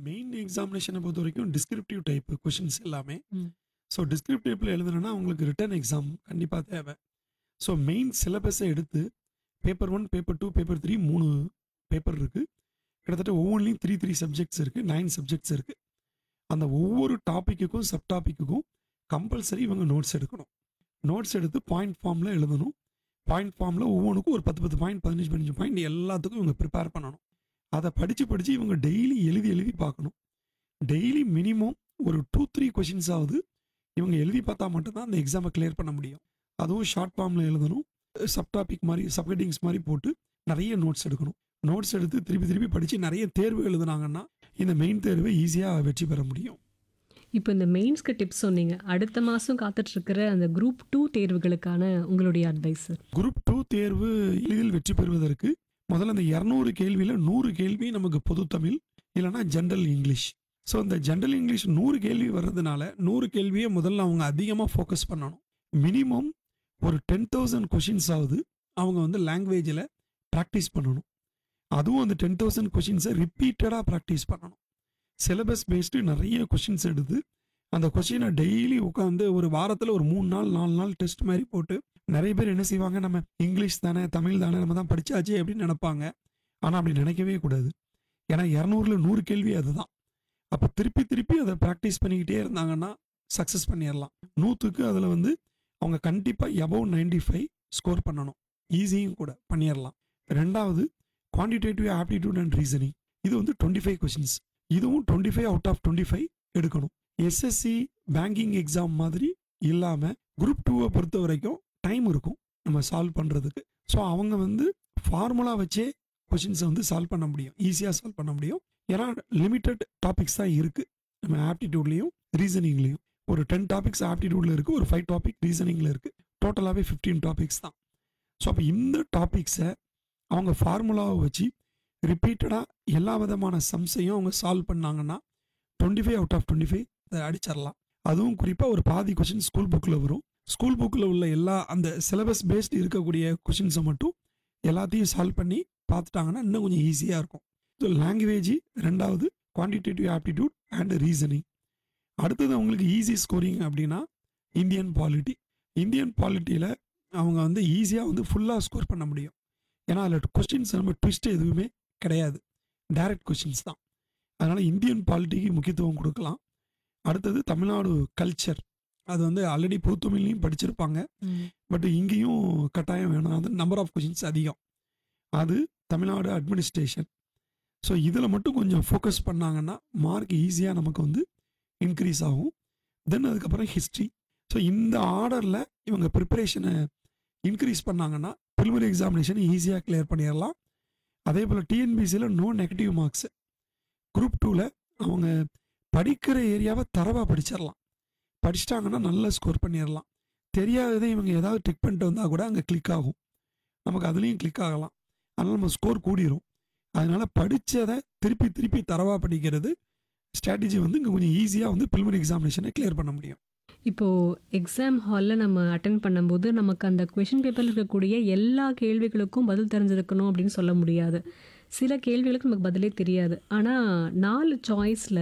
Main எக்ஸாமினேஷனை பொறுத்த வரைக்கும் descriptive type questions எல்லாமே ம். ஸோ டிஸ்கிரிப்டிவ் டைப்பில் எழுதணும்னா உங்களுக்கு ரிட்டன் எக்ஸாம் கண்டிப்பாக தேவை ஸோ மெயின் சிலபஸை எடுத்து paper one paper two paper three மூணு பேப்பர் இருக்குது கிட்டத்தட்ட ஒவ்வொன்றிலையும் த்ரீ த்ரீ சப்ஜெக்ட்ஸ் இருக்குது நைன் சப்ஜெக்ட்ஸ் இருக்குது அந்த ஒவ்வொரு டாப்பிக்குக்கும் சப் டாப்பிக்குக்கும் கம்பல்சரி இவங்க நோட்ஸ் எடுக்கணும் நோட்ஸ் எடுத்து பாயிண்ட் ஃபார்மில் எழுதணும் பாயிண்ட் ஃபார்மில் ஒவ்வொன்றுக்கும் ஒரு பத்து பத்து பாயிண்ட் பதினஞ்சு பதினஞ்சு பாயிண்ட் எல்லாத்துக்கும் இவங்க ப்ரிப்பேர் பண்ணணும் அதை படித்து படித்து இவங்க டெய்லி எழுதி எழுதி பார்க்கணும் டெய்லி மினிமம் ஒரு டூ த்ரீ கொஷின்ஸ் ஆகுது இவங்க எழுதி பார்த்தா மட்டும்தான் அந்த எக்ஸாமை கிளியர் பண்ண முடியும் அதுவும் ஷார்ட் ஃபார்மில் எழுதணும் சப் டாபிக் மாதிரி சப்ஹெட்டிங்ஸ் மாதிரி போட்டு நிறைய நோட்ஸ் எடுக்கணும் நோட்ஸ் எடுத்து திருப்பி திருப்பி படித்து நிறைய தேர்வு எழுதுனாங்கன்னா இந்த மெயின் தேர்வை ஈஸியாக வெற்றி பெற முடியும் இப்போ இந்த மெயின்ஸ்க்கு டிப்ஸ் சொன்னீங்க அடுத்த மாதம் காத்துட்ருக்கிற அந்த குரூப் டூ தேர்வுகளுக்கான உங்களுடைய அட்வைஸ் சார் குரூப் டூ தேர்வு எளிதில் வெற்றி பெறுவதற்கு முதல்ல இந்த இரநூறு கேள்வியில் நூறு கேள்வி நமக்கு பொது தமிழ் இல்லைன்னா ஜென்ரல் இங்கிலீஷ் ஸோ இந்த ஜென்ரல் இங்கிலீஷ் நூறு கேள்வி வர்றதுனால நூறு கேள்வியை முதல்ல அவங்க அதிகமாக ஃபோக்கஸ் பண்ணணும் மினிமம் ஒரு டென் தௌசண்ட் கொஷின்ஸ் ஆகுது அவங்க வந்து லாங்குவேஜில் ப்ராக்டிஸ் பண்ணணும் அதுவும் அந்த டென் தௌசண்ட் கொஷின்ஸை ரிப்பீட்டடாக ப்ராக்டிஸ் பண்ணணும் சிலபஸ் பேஸ்டு நிறைய கொஷின்ஸ் எடுத்து அந்த கொஷினை டெய்லி உட்காந்து ஒரு வாரத்தில் ஒரு மூணு நாள் நாலு நாள் டெஸ்ட் மாதிரி போட்டு நிறைய பேர் என்ன செய்வாங்க நம்ம இங்கிலீஷ் தானே தமிழ் தானே நம்ம தான் படிச்சாச்சு அப்படின்னு நினைப்பாங்க ஆனால் அப்படி நினைக்கவே கூடாது ஏன்னா இரநூறுல நூறு கேள்வி அதுதான் அப்போ திருப்பி திருப்பி அதை ப்ராக்டிஸ் பண்ணிக்கிட்டே இருந்தாங்கன்னா சக்ஸஸ் பண்ணிடலாம் நூற்றுக்கு அதில் வந்து அவங்க கண்டிப்பாக எபவ் நைன்டி ஃபைவ் ஸ்கோர் பண்ணணும் ஈஸியும் கூட பண்ணிடலாம் ரெண்டாவது குவான்டிடேட்டிவ் ஆப்டிடியூட் அண்ட் ரீசனிங் இது வந்து டுவெண்ட்டி ஃபைவ் கொஷின்ஸ் இதுவும் twenty five out of twenty five எடுக்கணும் எஸ்எஸ்சி பேங்கிங் எக்ஸாம் மாதிரி இல்லாமல் குரூப் டூவை பொறுத்த வரைக்கும் டைம் இருக்கும் நம்ம சால்வ் பண்ணுறதுக்கு ஸோ அவங்க வந்து ஃபார்முலா வச்சே கொஷின்ஸை வந்து சால்வ் பண்ண முடியும் ஈஸியாக சால்வ் பண்ண முடியும் ஏன்னா லிமிட்டட் டாபிக்ஸ் தான் இருக்குது நம்ம ஆப்டிடியூட்லேயும் ரீசனிங்லேயும் ஒரு டென் டாபிக்ஸ் ஆப்டிடியூடில் இருக்குது ஒரு ஃபைவ் டாபிக் ரீசனிங்கில் இருக்குது டோட்டலாகவே ஃபிஃப்டீன் டாபிக்ஸ் தான் ஸோ அப்போ இந்த டாபிக்ஸை அவங்க ஃபார்முலாவை வச்சு ரிப்பீட்டடாக எல்லா விதமான சம்ஸையும் அவங்க சால்வ் பண்ணாங்கன்னா twenty five out of twenty five அதை அடிச்சிடலாம் அதுவும் குறிப்பாக ஒரு பாதி கொஷின் ஸ்கூல் புக்கில் வரும் ஸ்கூல் புக்கில் உள்ள எல்லா அந்த சிலபஸ் பேஸ்டு இருக்கக்கூடிய கொஷின்ஸை மட்டும் எல்லாத்தையும் சால்வ் பண்ணி பார்த்துட்டாங்கன்னா இன்னும் கொஞ்சம் ஈஸியாக இருக்கும் ஸோ லாங்குவேஜ் ரெண்டாவது குவான்டிடேட்டிவ் ஆப்டிடியூட் அண்ட் ரீசனிங் அடுத்தது அவங்களுக்கு ஈஸி ஸ்கோரிங் அப்படின்னா இந்தியன் பாலிட்டி இந்தியன் பாலிட்டியில் அவங்க வந்து ஈஸியாக வந்து ஃபுல்லாக ஸ்கோர் பண்ண முடியும் ஏன்னா அதில் கொஸ்டின்ஸ் நம்ம ட்விஸ்ட் எதுவுமே கிடையாது டைரக்ட் கொஸ்டின்ஸ் தான் அதனால் இந்தியன் பாலிட்டிக்கு முக்கியத்துவம் கொடுக்கலாம் அடுத்தது தமிழ்நாடு கல்ச்சர் அது வந்து ஆல்ரெடி புதுத்தமிழ்லையும் படிச்சிருப்பாங்க பட் இங்கேயும் கட்டாயம் வேணும் அது நம்பர் ஆஃப் கொஷின்ஸ் அதிகம் அது தமிழ்நாடு அட்மினிஸ்ட்ரேஷன் ஸோ இதில் மட்டும் கொஞ்சம் ஃபோக்கஸ் பண்ணாங்கன்னா மார்க் ஈஸியாக நமக்கு வந்து இன்க்ரீஸ் ஆகும் தென் அதுக்கப்புறம் ஹிஸ்ட்ரி ஸோ இந்த ஆர்டரில் இவங்க ப்ரிப்பரேஷனை இன்க்ரீஸ் பண்ணாங்கன்னா ப்ரிலிமினரி எக்ஸாமினேஷன் ஈஸியாக கிளியர் பண்ணிடலாம் அதே போல் டிஎன்பிசியில் நோ நெகட்டிவ் மார்க்ஸ் குரூப் டூவில் அவங்க படிக்கிற ஏரியாவை தரவாக படிச்சிடலாம் படிச்சிட்டாங்கன்னா நல்லா ஸ்கோர் பண்ணிடலாம் தெரியாததை இவங்க ஏதாவது டிக் பண்ணிட்டு வந்தால் கூட அங்கே கிளிக் ஆகும் நமக்கு அதுலேயும் கிளிக் ஆகலாம் அதனால் நம்ம ஸ்கோர் கூடிரும் அதனால் படித்ததை திருப்பி திருப்பி தரவாக படிக்கிறது ஸ்ட்ராட்டஜி வந்து இங்கே கொஞ்சம் ஈஸியாக வந்து ப்ரிலிமினரி எக்ஸாமினேஷனை கிளியர் பண்ண முடியும் இப்போது எக்ஸாம் ஹாலில் நம்ம அட்டன் பண்ணும்போது நமக்கு அந்த கொஷின் பேப்பரில் இருக்கக்கூடிய எல்லா கேள்விகளுக்கும் பதில் தெரிஞ்சிருக்கணும் அப்படின்னு சொல்ல முடியாது சில கேள்விகளுக்கு நமக்கு பதிலே தெரியாது ஆனால் நாலு சாய்ஸில்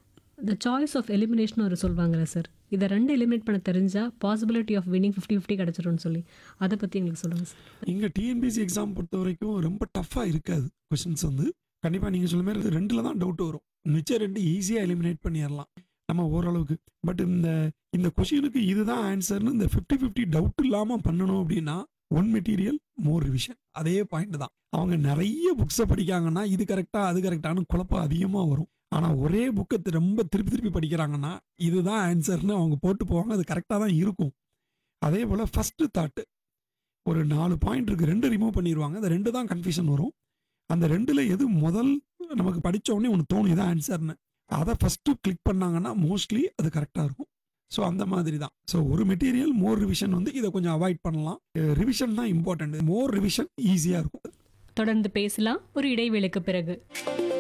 த சாய்ஸ் ஆஃப் எலிமினேஷன் ஒரு சொல்லுவாங்கல்ல சார் இதை ரெண்டு எலிமினேட் பண்ண தெரிஞ்சால் possibility of winning fifty fifty கிடச்சிரும்னு சொல்லி அதை பற்றி எங்களுக்கு சொல்லுங்கள் சார் இங்கே டிஎன்பிசி எக்ஸாம் பொறுத்த வரைக்கும் ரொம்ப டஃப்பாக இருக்காது கொஷின்ஸ் வந்து கண்டிப்பாக நீங்கள் சொல்ல மாதிரி ரெண்டில் தான் டவுட் வரும் மிச்சம் ரெண்டு ஈஸியாக எலிமினேட் பண்ணிடலாம் நம்ம ஓரளவுக்கு பட் இந்த இந்த கொஷினுக்கு இதுதான் ஆன்சர்னு இந்த ஃபிஃப்டி ஃபிஃப்டி டவுட் இல்லாமல் பண்ணணும் அப்படின்னா ஒன் மெட்டீரியல் மோர் ரிவிஷன் அதே பாயிண்ட் தான் அவங்க நிறைய புக்ஸை படிக்காங்கன்னா இது கரெக்டாக அது கரெக்டானு குழப்பம் அதிகமாக வரும் ஆனால் ஒரே புக்கை ரொம்ப திருப்பி திருப்பி படிக்கிறாங்கன்னா இதுதான் ஆன்சர்னு அவங்க போட்டு போவாங்க அது கரெக்டாக தான் இருக்கும் அதே போல் ஃபஸ்ட்டு தாட்டு ஒரு நாலு பாயிண்ட் இருக்கு ரெண்டு ரிமூவ் பண்ணிடுவாங்க அந்த ரெண்டு தான் கன்ஃபியூஷன் வரும் அந்த ரெண்டில் எது முதல் நமக்கு படிச்ச உடனே ஒன்று தோணும் இதான் ஆன்சர்னு அதை ஃபஸ்ட்டு கிளிக் பண்ணாங்கன்னா மோஸ்ட்லி அது கரெக்டாக இருக்கும் ஸோ அந்த மாதிரி தான் ஸோ ஒரு மெட்டீரியல் மோர் ரிவிஷன் வந்து இதை கொஞ்சம் அவாய்ட் பண்ணலாம் ரிவிஷன் தான் இம்பார்ட்டன்ட் மோர் ரிவிஷன் ஈஸியாக இருக்கும் தொடர்ந்து பேசலாம் ஒரு இடைவேளைக்கு பிறகு